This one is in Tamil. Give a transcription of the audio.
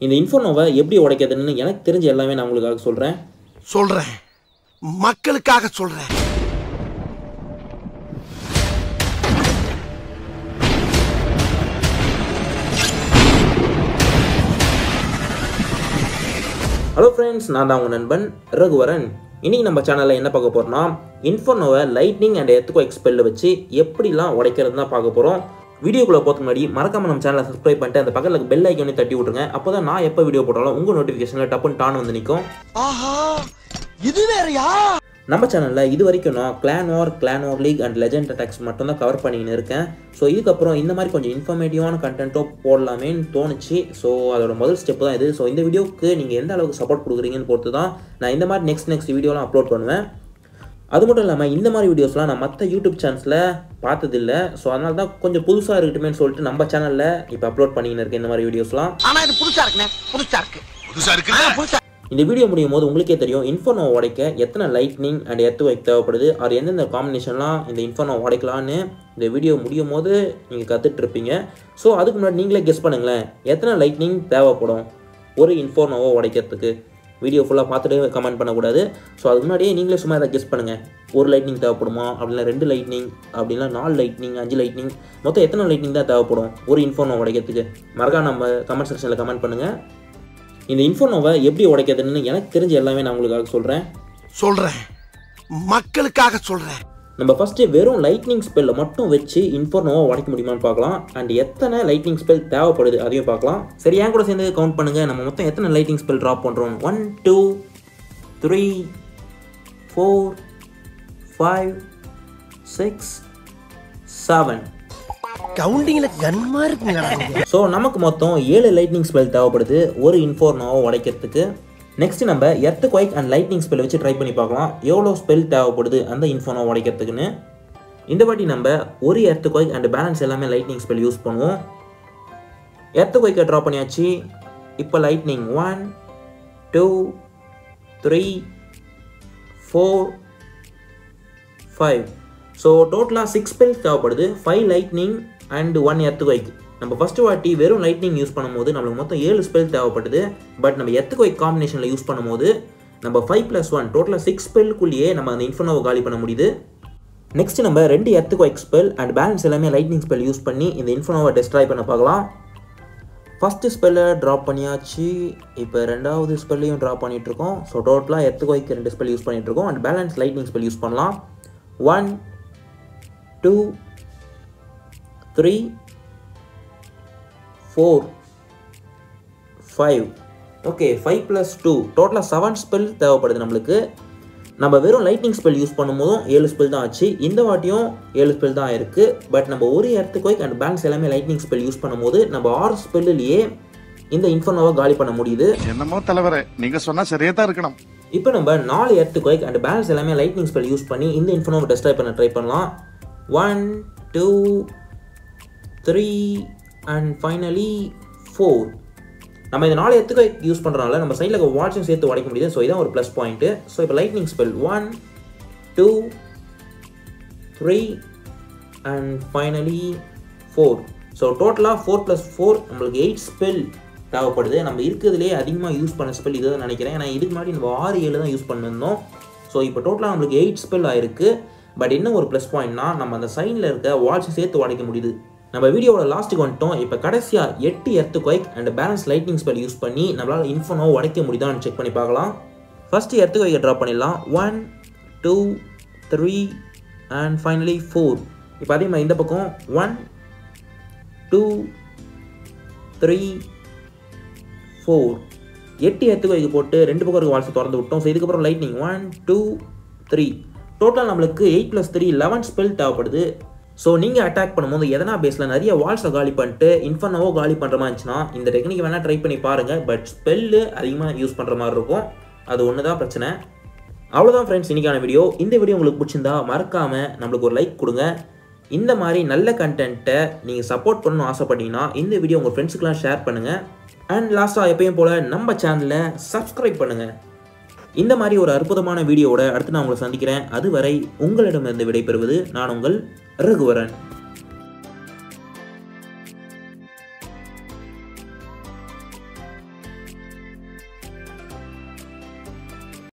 இந்த இன்ஃபோனோவை எப்படி உடைக்கிறதுன்னு எனக்கு தெரிஞ்ச எல்லாமே நான் உங்களுக்காக சொல்கிறேன் சொல்றேன் மக்களுக்காக சொல்றேன் ஹலோ ஃப்ரெண்ட்ஸ் நான் தான் உங்கள் நண்பன் ரகுவரன் இன்னைக்கு நம்ம சேனலில் என்ன பார்க்க போகிறோம்னா இன்ஃபோனோவை லைட்னிங் அண்ட் எத்துக்கோ எக்ஸ்பெல்ல வச்சு எப்படிலாம் உடைக்கிறது தான் பார்க்க போகிறோம் வீடியோக்குள்ளே போகிறதுக்கு முன்னாடி மறக்காம நம்ம சேனலை சப்ஸ்கிரைப் பண்ணிட்டு அந்த பக்கத்தில் பெல் ஐக்கனையும் தட்டி விட்ருங்க அப்போ தான் நான் எப்போ வீடியோ போட்டாலும் உங்கள் நோட்டிஃபிகேஷனில் டப்புன்னு டான் வந்து நிற்கும் ஆஹா இது வேறயா நம்ம சேனலில் இது வரைக்கும் நான் clan war clan war league and legend attacks மட்டும் தான் கவர் பண்ணின்னு இருக்கேன் ஸோ இதுக்கப்புறம் இந்த மாதிரி கொஞ்சம் இன்ஃபர்மேட்டிவான கண்டென்ட்டோ போடலாமேன்னு தோணுச்சு ஸோ அதோட முதல் ஸ்டெப் தான் இது ஸோ இந்த வீடியோக்கு நீங்கள் எந்த அளவுக்கு சப்போர்ட் கொடுக்குறீங்கன்னு பொறுத்து தான் நான் இந்த மாதிரி நெக்ஸ்ட் நெக்ஸ்ட் வீடியோலாம் அப்லோட் பண்ணுவேன் அது மட்டும் இல்லாமல் இந்த மாதிரி வீடியோஸ்லாம் நான் மற்ற யூடியூப் சேனல்ஸில் பார்த்ததில்ல ஸோ அதனால தான் கொஞ்சம் புதுசாக இருக்கட்டுமேன்னு சொல்லிட்டு நம்ம சேனலில் இப்போ அப்லோட் பண்ணின்னு இருக்கேன் இந்த மாதிரி வீடியோஸ்லாம் ஆனா இது புதுசா இருக்குண்ணே புதுசா இருக்கு புதுசா இருக்கு புதுசா இந்த வீடியோ முடியும் போது உங்களுக்கே தெரியும் இன்ஃபோனோ உடைக்க எத்தனை லைட்னிங் அண்ட் எர்த் வைக் தேவைப்படுது அது எந்தெந்த காம்பினேஷன்லாம் இந்த இன்ஃபோனோ உடைக்கலான்னு இந்த வீடியோ முடியும் போது நீங்கள் கற்றுட்டு இருப்பீங்க ஸோ அதுக்கு முன்னாடி நீங்களே கெஸ் பண்ணுங்களேன் எத்தனை லைட்னிங் தேவைப்படும் ஒரு இன்ஃபோனோவை உடைக்கிறதுக்கு வீடியோ ஃபுல்லாக பார்த்துட்டு கமெண்ட் பண்ணக்கூடாது ஸோ அதுக்கு முன்னாடியே நீங்களே சும்மா அதை கெஸ் பண்ணுங்கள் ஒரு லைட்னிங் தேவைப்படுமா அப்படின்னா ரெண்டு லைட்னிங் அப்படின்னா நாலு லைட்னிங் அஞ்சு லைட்னிங் மொத்தம் எத்தனை லைட்னிங் தான் தேவைப்படும் ஒரு இன்ஃபோனோ உடைக்கிறதுக்கு மறக்காம நம்ம கமெண்ட் செக்ஷனில் கமெண்ட் பண்ணுங்கள் இந்த இன்ஃபோனோவை எப்படி உடைக்கிறதுன்னு எனக்கு தெரிஞ்ச எல்லாமே நான் உங்களுக்காக சொல்கிறேன் சொல்றேன் மக்களுக்காக சொல்றேன் நம்ம ஃபஸ்ட்டு வெறும் லைட்னிங் ஸ்பெல்லை மட்டும் வச்சு இன்ஃபோனோவை உடைக்க முடியுமான்னு பார்க்கலாம் அண்ட் எத்தனை லைட்னிங் ஸ்பெல் தேவைப்படுது அதையும் பார்க்கலாம் சரி என் கூட சேர்ந்து கவுண்ட் பண்ணுங்கள் நம்ம மொத்தம் எத்தனை லைட்னிங் ஸ்பெல் ட்ராப் பண்ணுறோம் one two three four five six seven கவுண்டிங்ல கன்மா இருக்குங்க ஸோ நமக்கு மொத்தம் ஏழு லைட்னிங் ஸ்பெல் தேவைப்படுது ஒரு இன்ஃபோர்னோவை உடைக்கிறதுக்கு நெக்ஸ்ட் நம்ம earthquake and lightning spell வச்சு ட்ரை பண்ணி பார்க்கலாம் எவ்வளோ ஸ்பெல் தேவைப்படுது அந்த இன்ஃபோனோ உடைக்கிறதுக்குன்னு இந்த வாட்டி நம்ம ஒரு எர்த் குவைக் அண்ட் பேலன்ஸ் எல்லாமே லைட்னிங் ஸ்பெல் யூஸ் பண்ணுவோம் எர்த் குவைக்கை ட்ரா பண்ணியாச்சு இப்போ lightning one two three four five so டோட்டலாக சிக்ஸ் ஸ்பெல் தேவைப்படுது five lightning and one earthquake நம்ம ஃபஸ்ட்டு வாட்டி வெறும் லைட்னிங் யூஸ் பண்ணும்போது நம்மளுக்கு மொத்தம் ஏழு ஸ்பெல் தேவைப்படுது பட் நம்ம எர்த் குவைக் காம்பினேஷனில் யூஸ் பண்ணும்போது நம்ம ஃபைவ் ப்ளஸ் ஒன் டோட்டலாக சிக்ஸ் ஸ்பெல்லுக்குள்ளேயே நம்ம அந்த இன்ஃபோனோவை காலி பண்ண முடியுது நெக்ஸ்ட் நம்ம ரெண்டு earthquake spell and balance எல்லாமே லைட்னிங் ஸ்பெல் யூஸ் பண்ணி இந்த இன்ஃபோனோவை டெஸ்ட்ராய் பண்ண பார்க்கலாம் ஃபஸ்ட்டு ஸ்பெல்லை ட்ராப் பண்ணியாச்சு இப்போ ரெண்டாவது ஸ்பெல்லையும் ட்ராப் பண்ணிகிட்ருக்கோம் ஸோ டோட்டலாக எர்த் குவைக்கு ரெண்டு ஸ்பெல் யூஸ் பண்ணிகிட்ருக்கோம் and balance lightning spell use பண்ணலாம் one two three four five okay five plus two டோட்டலாக செவன் ஸ்பெல் தேவைப்படுது நம்மளுக்கு நம்ம வெறும் லைட்னிங் ஸ்பெல் யூஸ் பண்ணும்போதும் ஏழு ஸ்பெல் தான் ஆச்சு இந்த வாட்டியும் ஏழு ஸ்பெல் தான் இருக்குது பட் நம்ம ஒரு எர்த்து கோய்க் அண்ட் பேலன்ஸ் எல்லாமே லைட்னிங் ஸ்பெல் யூஸ் பண்ணும்போது நம்ம ஆறு ஸ்பெல்லுலேயே இந்த இன்ஃபோனோவை காலி பண்ண முடியுது என்னமோ தலைவரே நீங்க சொன்னா சரியா தான் இருக்கணும் இப்போ நம்ம நாலு எர்த்து குவைக் அண்ட் பேலன்ஸ் எல்லாமே லைட்னிங் ஸ்பெல் யூஸ் பண்ணி இந்த இன்ஃபோனோவை டெஸ்ட்ராய் பண்ண ட்ரை பண்ணலாம் one two three and finally four நம்ம இந்த நாலு எர்த்து குவைக் யூஸ் பண்ணுறனால நம்ம சைடில் வாட்சும் சேர்த்து உடைக்க முடியுது ஸோ இதான் ஒரு ப்ளஸ் பாயிண்ட்டு ஸோ இப்போ lightning spell one two three and finally four so டோட்டலாக ஃபோர் ப்ளஸ் ஃபோர் நம்மளுக்கு எயிட் ஸ்பெல் தேவைப்படுது நம்ம இருக்கிறதுலே அதிகமாக யூஸ் பண்ண ஸ்பெல் இதை தான் நினைக்கிறேன் ஏன்னா இதுக்கு முன்னாடி நம்ம ஆறு ஏழு தான் யூஸ் பண்ணிருந்தோம் ஸோ இப்போ டோட்டலாக நம்மளுக்கு எயிட் ஸ்பெல் ஆயிருக்கு பட் என்ன ஒரு ப்ளஸ் பாயிண்ட்னா நம்ம அந்த சைனில் இருக்க வாட்ச் சேர்த்து உடைக்க முடியுது நம்ம வீடியோவோட லாஸ்ட்டுக்கு வந்துட்டோம் இப்போ கடைசியாக எட்டு earthquake and balance lightning spell use பண்ணி நம்மளால் இன்ஃபோனோ உடைக்க முடியுதான்னு செக் பண்ணி பார்க்கலாம் ஃபஸ்ட்டு எர்த்து குவைக்கை ட்ரா பண்ணிடலாம் one two three and finally four இப்போ அதே மாதிரி இந்த பக்கம் ஒன் டூ த்ரீ ஃபோர் எட்டு எத்துக்கு போட்டு ரெண்டு பக்கம் இருக்க வால்ஸை திறந்து விட்டோம் ஸோ இதுக்கப்புறம் lightning one two three total நம்மளுக்கு eight plus three eleven spell தேவைப்படுது ஸோ நீங்கள் அட்டாக் பண்ணும்போது எதனா பேஸில் நிறைய வால்ஸை காலி பண்ணிட்டு இன்ஃபர்னோவோ காலி பண்ணுற மாதிரி இருந்துச்சுன்னா இந்த டெக்னிக் வேணால் ட்ரை பண்ணி பாருங்கள் பட் ஸ்பெல்லு அதிகமாக யூஸ் பண்ணுற மாதிரி இருக்கும் அது ஒன்று தான் பிரச்சனை அவ்வளோதான் ஃப்ரெண்ட்ஸ் இன்றைக்கான வீடியோ இந்த வீடியோ உங்களுக்கு பிடிச்சிருந்தா மறக்காமல் நம்மளுக்கு ஒரு லைக் கொடுங்க இந்த மாதிரி நல்ல கண்டென்ட்டை நீங்கள் சப்போர்ட் பண்ணணும்னு ஆசைப்பட்டீங்கன்னா இந்த வீடியோ உங்கள் ஃப்ரெண்ட்ஸுக்கெலாம் ஷேர் பண்ணுங்கள் அண்ட் லாஸ்ட்டாக எப்பயும் போல் நம்ம சேனலை சப்ஸ்கிரைப் பண்ணுங்கள் இந்த மாதிரி ஒரு அற்புதமான வீடியோவோட அடுத்து நான் உங்களை சந்திக்கிறேன் அதுவரை உங்களிடமிருந்து விடைபெறுவது நான் உங்கள் ரகுவரன்